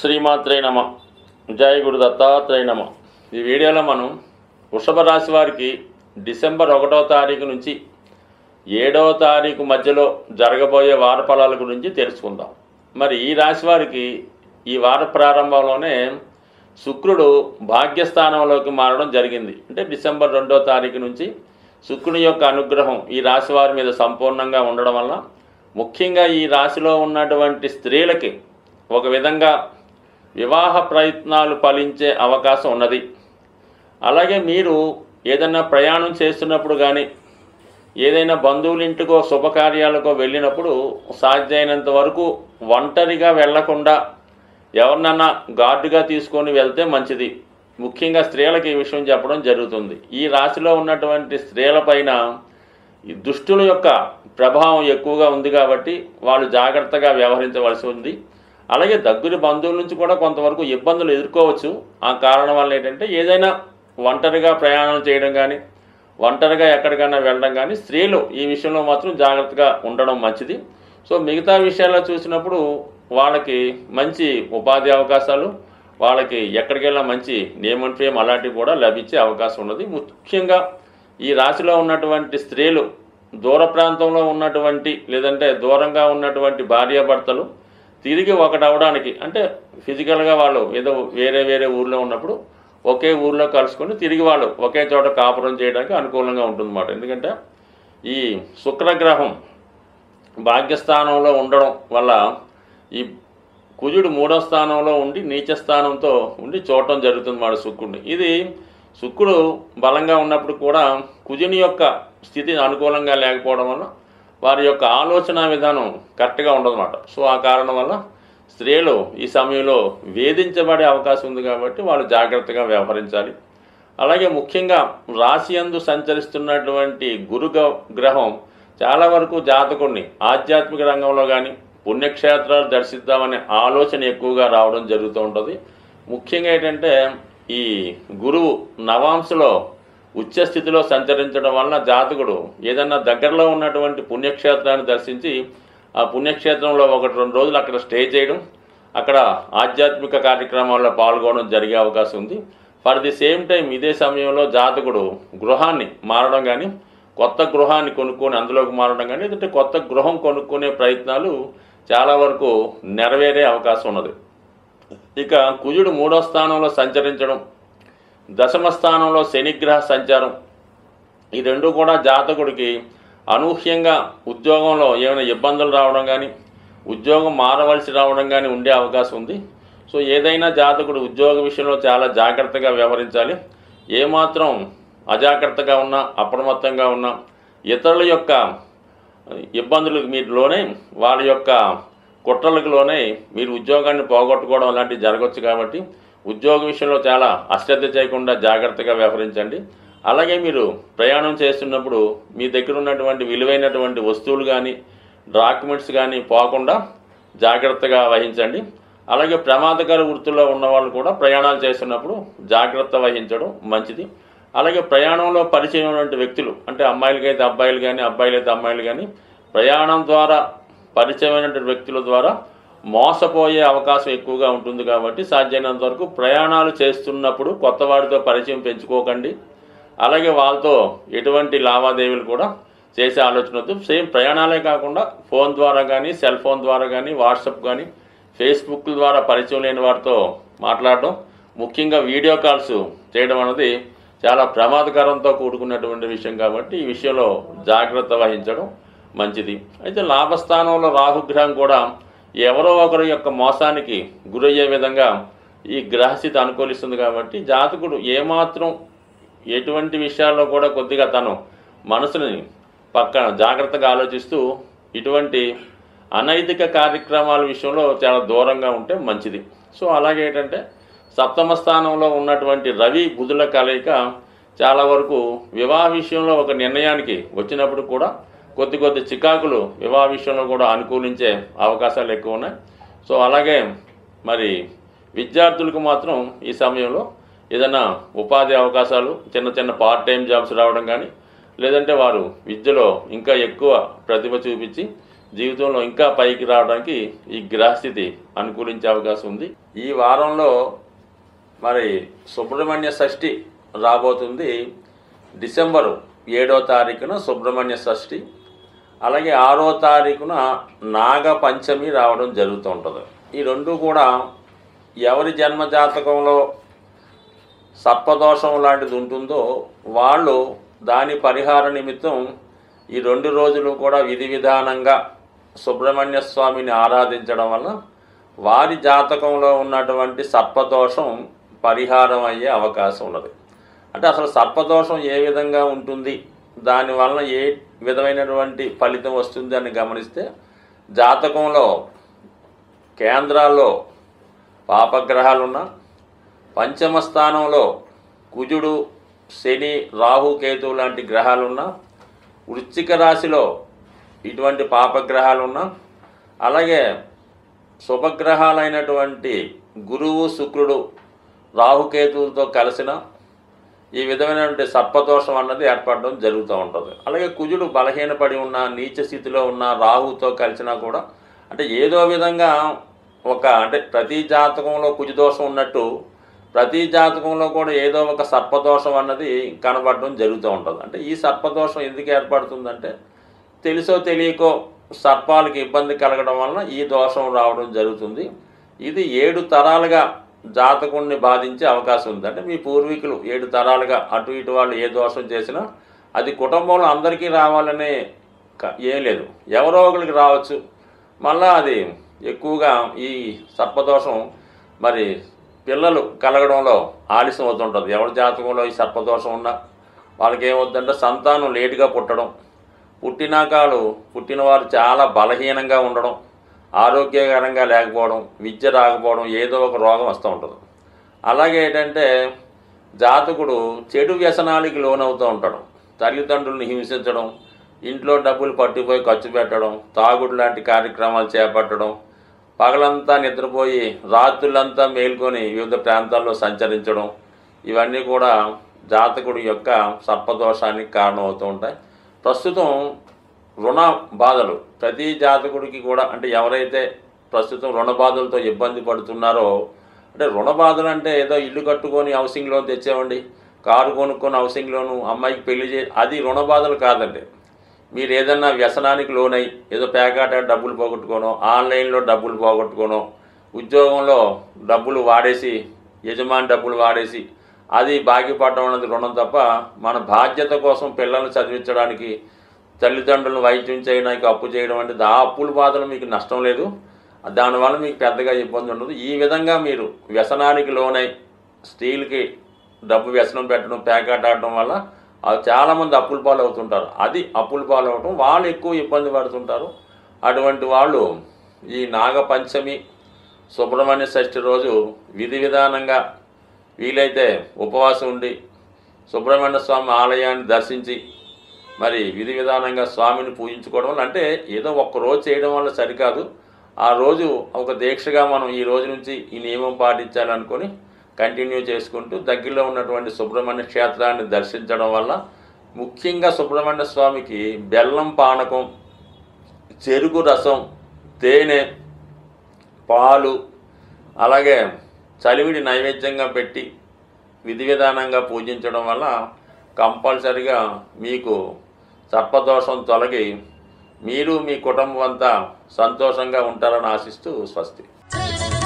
శ్రీమాత్రే నమ జయ గురు దత్తాత్రేయ నమ ఈ వీడియోలో మనం వృషభ రాశి వారికి డిసెంబర్ ఒకటో తారీఖు నుంచి ఏడవ తారీఖు మధ్యలో జరగబోయే వార ఫలాల గురించి తెలుసుకుందాం మరి ఈ రాశి వారికి ఈ వార ప్రారంభంలోనే శుక్రుడు భాగ్యస్థానంలోకి మారడం జరిగింది అంటే డిసెంబర్ రెండో తారీఖు నుంచి శుక్రుని యొక్క అనుగ్రహం ఈ రాశి వారి మీద సంపూర్ణంగా ఉండడం వల్ల ముఖ్యంగా ఈ రాశిలో ఉన్నటువంటి స్త్రీలకి ఒక విధంగా వివాహ ప్రయత్నాలు ఫలించే అవకాశం ఉన్నది అలాగే మీరు ఏదైనా ప్రయాణం చేస్తున్నప్పుడు కానీ ఏదైనా బంధువుల ఇంటికో శుభకార్యాలకో వెళ్ళినప్పుడు సాధ్యమైనంత వరకు ఒంటరిగా వెళ్లకుండా ఎవరినన్నా గార్డుగా తీసుకొని వెళ్తే మంచిది ముఖ్యంగా స్త్రీలకు ఈ విషయం చెప్పడం జరుగుతుంది ఈ రాశిలో ఉన్నటువంటి స్త్రీలపైన ఈ దుష్టుల యొక్క ప్రభావం ఎక్కువగా ఉంది కాబట్టి వాళ్ళు జాగ్రత్తగా వ్యవహరించవలసి ఉంది అలాగే దగ్గర బంధువుల నుంచి కూడా కొంతవరకు ఇబ్బందులు ఎదుర్కోవచ్చు ఆ కారణం వల్ల ఏంటంటే ఏదైనా ఒంటరిగా ప్రయాణం చేయడం కానీ ఒంటరిగా ఎక్కడికైనా వెళ్ళడం కానీ స్త్రీలు ఈ విషయంలో మాత్రం జాగ్రత్తగా ఉండడం మంచిది సో మిగతా విషయాల్లో చూసినప్పుడు వాళ్ళకి మంచి ఉపాధి అవకాశాలు వాళ్ళకి ఎక్కడికి వెళ్ళినా మంచి నేమ్ అండ్ ఫేమ్ అలాంటివి కూడా లభించే అవకాశం ఉన్నది ముఖ్యంగా ఈ రాశిలో ఉన్నటువంటి స్త్రీలు దూర ప్రాంతంలో ఉన్నటువంటి లేదంటే దూరంగా ఉన్నటువంటి భార్యాభర్తలు తిరిగి ఒకటి అవడానికి అంటే ఫిజికల్గా వాళ్ళు ఏదో వేరే వేరే ఊర్లో ఉన్నప్పుడు ఒకే ఊర్లో కలుసుకొని తిరిగి వాళ్ళు ఒకే చోట కాపురం చేయడానికి అనుకూలంగా ఉంటుందన్నమాట ఎందుకంటే ఈ శుక్రగ్రహం భాగ్యస్థానంలో ఉండడం వల్ల ఈ కుజుడు మూడో స్థానంలో ఉండి నీచ స్థానంతో ఉండి చూడటం జరుగుతుంది మాట శుక్రుడిని ఇది శుక్రుడు బలంగా ఉన్నప్పుడు కూడా కుజుని యొక్క స్థితి అనుకూలంగా లేకపోవడం వల్ల వారి యొక్క ఆలోచన విధానం కరెక్ట్గా ఉండదన్నమాట సో ఆ కారణం వల్ల స్త్రీలు ఈ సమయంలో వేధించబడే అవకాశం ఉంది కాబట్టి వాళ్ళు జాగ్రత్తగా వ్యవహరించాలి అలాగే ముఖ్యంగా రాశి యందు సంచరిస్తున్నటువంటి గురు గ- గ్రహం చాలా వరకు జాతకుడిని ఆధ్యాత్మిక రంగంలో కానీ పుణ్యక్షేత్రాలు దర్శిద్దామనే ఆలోచన ఎక్కువగా రావడం జరుగుతూ ఉంటుంది ముఖ్యంగా ఏంటంటే ఈ గురువు నవాంశలో ఉచ్చ స్థితిలో సంచరించడం వలన జాతకుడు ఏదన్నా దగ్గరలో ఉన్నటువంటి పుణ్యక్షేత్రాన్ని దర్శించి ఆ పుణ్యక్షేత్రంలో ఒకటి రెండు రోజులు అక్కడ స్టే చేయడం అక్కడ ఆధ్యాత్మిక కార్యక్రమాల్లో పాల్గొనడం జరిగే అవకాశం ఉంది ఫర్ ది సేమ్ టైం ఇదే సమయంలో జాతకుడు గృహాన్ని మారడం కానీ కొత్త గృహాన్ని కొనుక్కొని అందులోకి మారడం కానీ లేదంటే కొత్త గృహం కొనుక్కునే ప్రయత్నాలు చాలా వరకు నెరవేరే అవకాశం ఉన్నది ఇక కుజుడు మూడో స్థానంలో సంచరించడం దశమ స్థానంలో శనిగ్రహ సంచారం ఈ రెండు కూడా జాతకుడికి అనూహ్యంగా ఉద్యోగంలో ఏమైనా ఇబ్బందులు రావడం కానీ ఉద్యోగం మారవలసి రావడం కానీ ఉండే అవకాశం ఉంది సో ఏదైనా జాతకుడు ఉద్యోగ విషయంలో చాలా జాగ్రత్తగా వ్యవహరించాలి ఏమాత్రం అజాగ్రత్తగా ఉన్నా అప్రమత్తంగా ఉన్నా ఇతరుల యొక్క ఇబ్బందులకు మీరు లోనే వాళ్ళ యొక్క కుట్రలకు లోనే మీరు ఉద్యోగాన్ని పోగొట్టుకోవడం లాంటివి జరగవచ్చు కాబట్టి ఉద్యోగ విషయంలో చాలా అశ్రద్ధ చేయకుండా జాగ్రత్తగా వ్యవహరించండి అలాగే మీరు ప్రయాణం చేస్తున్నప్పుడు మీ దగ్గర ఉన్నటువంటి విలువైనటువంటి వస్తువులు కానీ డాక్యుమెంట్స్ కానీ పోకుండా జాగ్రత్తగా వహించండి అలాగే ప్రమాదకర వృత్తుల్లో ఉన్న వాళ్ళు కూడా ప్రయాణాలు చేస్తున్నప్పుడు జాగ్రత్త వహించడం మంచిది అలాగే ప్రయాణంలో పరిచయం ఉన్నటువంటి వ్యక్తులు అంటే అమ్మాయిలకైతే అబ్బాయిలు కానీ అబ్బాయిలైతే అమ్మాయిలు కానీ ప్రయాణం ద్వారా పరిచయమైనటువంటి వ్యక్తుల ద్వారా మోసపోయే అవకాశం ఎక్కువగా ఉంటుంది కాబట్టి సాధ్యమైనంత వరకు ప్రయాణాలు చేస్తున్నప్పుడు కొత్త వాడితో పరిచయం పెంచుకోకండి అలాగే వాళ్ళతో ఎటువంటి లావాదేవీలు కూడా చేసే ఆలోచన వద్దు సేమ్ ప్రయాణాలే కాకుండా ఫోన్ ద్వారా కానీ సెల్ ఫోన్ ద్వారా కానీ వాట్సాప్ కానీ ఫేస్బుక్ ద్వారా పరిచయం లేని వారితో మాట్లాడడం ముఖ్యంగా వీడియో కాల్స్ చేయడం అనేది చాలా ప్రమాదకరంతో కూడుకున్నటువంటి విషయం కాబట్టి ఈ విషయంలో జాగ్రత్త వహించడం మంచిది అయితే లాభస్థానంలో రాహుగ్రహం కూడా ఎవరో ఒకరి యొక్క మోసానికి గురయ్యే విధంగా ఈ గ్రహస్థితి అనుకూలిస్తుంది కాబట్టి జాతకుడు ఏమాత్రం ఎటువంటి విషయాల్లో కూడా కొద్దిగా తను మనసుని పక్కన జాగ్రత్తగా ఆలోచిస్తూ ఇటువంటి అనైతిక కార్యక్రమాల విషయంలో చాలా దూరంగా ఉంటే మంచిది సో అలాగే ఏంటంటే సప్తమ స్థానంలో ఉన్నటువంటి రవి బుధుల కలయిక చాలా వరకు వివాహ విషయంలో ఒక నిర్ణయానికి వచ్చినప్పుడు కూడా కొద్ది కొద్ది చికాకులు వివాహ విషయంలో కూడా అనుకూలించే అవకాశాలు ఎక్కువ ఉన్నాయి సో అలాగే మరి విద్యార్థులకు మాత్రం ఈ సమయంలో ఏదైనా ఉపాధి అవకాశాలు చిన్న చిన్న పార్ట్ టైం జాబ్స్ రావడం కానీ లేదంటే వారు విద్యలో ఇంకా ఎక్కువ ప్రతిభ చూపించి జీవితంలో ఇంకా పైకి రావడానికి ఈ గ్రహస్థితి అనుకూలించే అవకాశం ఉంది ఈ వారంలో మరి సుబ్రహ్మణ్య షష్ఠి రాబోతుంది డిసెంబరు ఏడో తారీఖున సుబ్రహ్మణ్య షష్ఠి అలాగే ఆరో తారీఖున నాగ పంచమి రావడం జరుగుతూ ఉంటుంది ఈ రెండు కూడా ఎవరి జన్మ జాతకంలో సర్పదోషం లాంటిది ఉంటుందో వాళ్ళు దాని పరిహార నిమిత్తం ఈ రెండు రోజులు కూడా విధి విధానంగా సుబ్రహ్మణ్య స్వామిని ఆరాధించడం వల్ల వారి జాతకంలో ఉన్నటువంటి సర్పదోషం పరిహారం అయ్యే అవకాశం ఉన్నది అంటే అసలు సర్పదోషం ఏ విధంగా ఉంటుంది దానివలన ఏ విధమైనటువంటి ఫలితం వస్తుంది అని గమనిస్తే జాతకంలో కేంద్రాల్లో పాపగ్రహాలున్నా పంచమ స్థానంలో కుజుడు శని రాహు కేతు లాంటి గ్రహాలున్నా వృశ్చిక రాశిలో ఇటువంటి పాపగ్రహాలున్నా అలాగే శుభగ్రహాలైనటువంటి గురువు శుక్రుడు రాహుకేతువులతో కలిసిన ఈ విధమైనటువంటి సర్పదోషం అన్నది ఏర్పడడం జరుగుతూ ఉంటుంది అలాగే కుజుడు బలహీనపడి ఉన్న నీచ స్థితిలో ఉన్న రాహుతో కలిసినా కూడా అంటే ఏదో విధంగా ఒక అంటే ప్రతి జాతకంలో కుజదోషం ఉన్నట్టు ప్రతి జాతకంలో కూడా ఏదో ఒక సర్పదోషం అన్నది కనబడడం జరుగుతూ ఉంటుంది అంటే ఈ సర్పదోషం ఎందుకు ఏర్పడుతుందంటే తెలుసో తెలియకో సర్పాలకి ఇబ్బంది కలగడం వలన ఈ దోషం రావడం జరుగుతుంది ఇది ఏడు తరాలుగా జాతకుణ్ణి బాధించే అవకాశం ఉంది అంటే మీ పూర్వీకులు ఏడు తరాలుగా అటు ఇటు వాళ్ళు ఏ దోషం చేసినా అది కుటుంబంలో అందరికీ రావాలనే క- ఏం లేదు ఎవరో ఒకరికి రావచ్చు మళ్ళా అది ఎక్కువగా ఈ సర్పదోషం మరి పిల్లలు కలగడంలో ఆలస్యం అవుతుంటుంది ఎవరి జాతకంలో ఈ సర్పదోషం ఉన్నా వాళ్ళకి ఏమవుతుందంటే సంతానం లేటుగా పుట్టడం పుట్టినాకాలు పుట్టినవారు చాలా బలహీనంగా ఉండడం ఆరోగ్యకరంగా లేకపోవడం విద్య రాకపోవడం ఏదో ఒక రోగం వస్తూ ఉంటుంది అలాగే ఏంటంటే జాతకుడు చెడు వ్యసనాలకి లోనవుతూ ఉంటాడు తల్లిదండ్రులను హింసించడం ఇంట్లో డబ్బులు పట్టిపోయి ఖర్చు పెట్టడం తాగుడు లాంటి కార్యక్రమాలు చేపట్టడం పగలంతా నిద్రపోయి రాత్రులంతా మేల్కొని వివిధ ప్రాంతాల్లో సంచరించడం ఇవన్నీ కూడా జాతకుడి యొక్క సర్పదోషానికి కారణమవుతూ ఉంటాయి ప్రస్తుతం రుణ బాధలు ప్రతి జాతకుడికి కూడా అంటే ఎవరైతే ప్రస్తుతం రుణ బాధలతో ఇబ్బంది పడుతున్నారో అంటే రుణ బాధలు అంటే ఏదో ఇల్లు కట్టుకొని హౌసింగ్ లోన్ తెచ్చామండి కారు కొనుక్కొని హౌసింగ్ లోను అమ్మాయికి పెళ్లి చే అది రుణ బాధలు కాదండి మీరు ఏదన్నా వ్యసనానికి లోనై ఏదో పేకాట డబ్బులు పోగొట్టుకోనో ఆన్లైన్లో డబ్బులు పోగొట్టుకోనో ఉద్యోగంలో డబ్బులు వాడేసి యజమాని డబ్బులు వాడేసి అది బాగిపడడం అనేది రుణం తప్ప మన బాధ్యత కోసం పిల్లల్ని చదివించడానికి తల్లిదండ్రులను వైద్యం చేయడానికి అప్పు చేయడం అంటే ఆ అప్పుల బాధలు మీకు నష్టం లేదు దానివల్ల మీకు పెద్దగా ఇబ్బంది ఉండదు ఈ విధంగా మీరు వ్యసనానికి లోనై స్టీల్కి డబ్బు వ్యసనం పెట్టడం ప్యాకెట్ ఆడటం వల్ల అవి చాలామంది అప్పుల పాలు అవుతుంటారు అది అప్పుల పాలు అవటం వాళ్ళు ఎక్కువ ఇబ్బంది పడుతుంటారు అటువంటి వాళ్ళు ఈ నాగపంచమి సుబ్రహ్మణ్య షష్ఠి రోజు విధి విధానంగా వీలైతే ఉపవాసం ఉండి సుబ్రహ్మణ్య స్వామి ఆలయాన్ని దర్శించి మరి విధి విధానంగా స్వామిని పూజించుకోవడం వల్ల అంటే ఏదో ఒక్క రోజు చేయడం వల్ల సరికాదు ఆ రోజు ఒక దీక్షగా మనం ఈ రోజు నుంచి ఈ నియమం పాటించాలనుకొని కంటిన్యూ చేసుకుంటూ దగ్గరలో ఉన్నటువంటి సుబ్రహ్మణ్య క్షేత్రాన్ని దర్శించడం వల్ల ముఖ్యంగా సుబ్రహ్మణ్య స్వామికి బెల్లం పానకం చెరుకు రసం తేనె పాలు అలాగే చలివిడి నైవేద్యంగా పెట్టి విధి విధానంగా పూజించడం వల్ల కంపల్సరిగా మీకు సర్పదోషం తొలగి మీరు మీ కుటుంబం అంతా సంతోషంగా ఉంటారని ఆశిస్తూ స్వస్తి Thank